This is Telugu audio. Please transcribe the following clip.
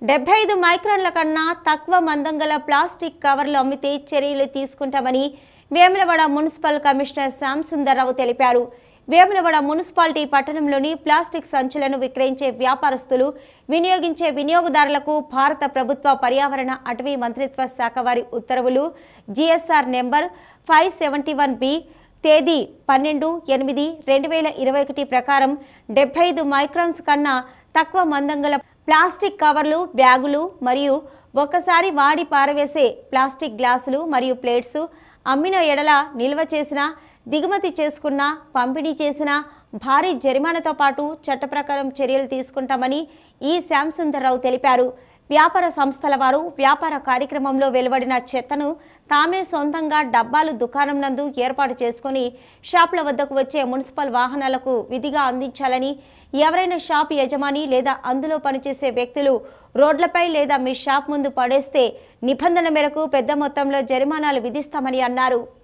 డెబ్బై ఐదు మైక్రాన్ల కన్నా తక్కువ మందం గల ప్లాస్టిక్ కవర్లు అమ్మితే చర్యలు తీసుకుంటామని వేములవాడ మున్సిపల్ కమిషనర్ శ్యామ్ సుందర్రావు తెలిపారు వేములవాడ మున్సిపాలిటీ పట్టణంలోని ప్లాస్టిక్ సంచులను విక్రయించే వ్యాపారస్తులు వినియోగించే వినియోగదారులకు భారత ప్రభుత్వ పర్యావరణ అటవీ మంత్రిత్వ శాఖ వారి ఉత్తర్వులు GSR number five seventy one B తేదీ పన్నెండు ఎనిమిది రెండు వేల ఇరవై ఒకటి ప్రకారం డెబ్బై ఐదు మైక్రాన్స్ కన్నా తక్కువ మందం గల ప్లాస్టిక్ కవర్లు బ్యాగులు మరియు ఒక్కసారి వాడి పారవేసే ప్లాస్టిక్ గ్లాసులు మరియు ప్లేట్స్ అమ్మిన ఎడల నిల్వ చేసిన దిగుమతి చేసుకున్న పంపిణీ చేసిన భారీ జరిమానాతో పాటు చట్ట ప్రకారం చర్యలు తీసుకుంటామని ఈ శ్యాంసుందర్రావు తెలిపారు వ్యాపార సంస్థల వారు వ్యాపార కార్యక్రమంలో వెలువడిన చెత్తను తామే సొంతంగా డబ్బాలు దుకాణం నందు ఏర్పాటు చేసుకుని షాపుల వద్దకు వచ్చే మున్సిపల్ వాహనాలకు విధిగా అందించాలని ఎవరైనా షాప్ యజమాని లేదా అందులో పనిచేసే వ్యక్తులు రోడ్లపై లేదా మీ షాప్ ముందు పడేస్తే నిబంధన మేరకు పెద్ద మొత్తంలో జరిమానాలు విధిస్తామని అన్నారు